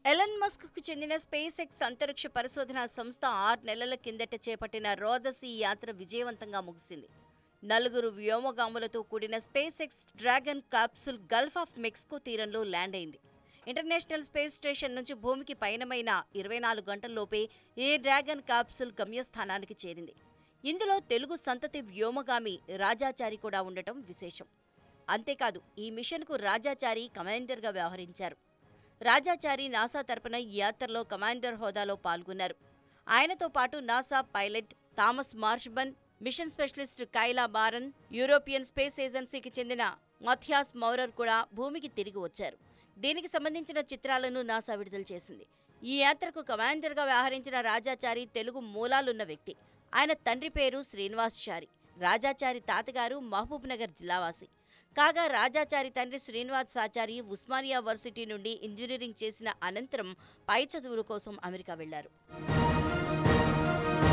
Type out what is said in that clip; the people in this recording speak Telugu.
ఎలన్ మస్క్ కు చెందిన స్పేస్ ఎక్స్ అంతరిక్ష పరిశోధన సంస్థ ఆరు నెలల కిందట చేపట్టిన రోదసీ యాత్ర విజయవంతంగా ముగిసింది నలుగురు వ్యోమగాములతో కూడిన SpaceX Dragon capsule Gulf of Mexico తీరంలో ల్యాండ్ అయింది ఇంటర్నేషనల్ స్పేస్ స్టేషన్ నుంచి భూమికి పయనమైన ఇరవై నాలుగు గంటల్లోపే ఈ డ్రాగన్ క్యాప్సుల్ గమ్యస్థానానికి చేరింది ఇందులో తెలుగు సంతతి వ్యోమగామి రాజాచారి కూడా ఉండటం విశేషం అంతేకాదు ఈ మిషన్కు రాజాచారి కమాండర్గా వ్యవహరించారు రాజాచారి నాసా తరపున ఈ యాత్రలో కమాండర్ హోదాలో పాల్గొన్నారు ఆయనతో పాటు NASA pilot Thomas Marshburn mission specialist Kayla Barron European Space ఏజెన్సీకి చెందిన మథియాస్ మౌరర్ కూడా భూమికి తిరిగి వచ్చారు దీనికి సంబంధించిన చిత్రాలను నాసా విడుదల చేసింది ఈ యాత్రకు కమాండర్గా వ్యవహరించిన రాజాచారి తెలుగు మూలాలున్న వ్యక్తి ఆయన తండ్రి పేరు శ్రీనివాస్ చారి రాజాచారి తాతగారు మహబూబ్ నగర్ జిల్లావాసి కాగా రాజాచారి తండ్రి శ్రీనివాస్ ఆచారి ఉస్మానియా వర్సిటీ నుండి ఇంజనీరింగ్ చేసిన అనంతరం పై చదువుల కోసం అమెరికా వెళ్లారు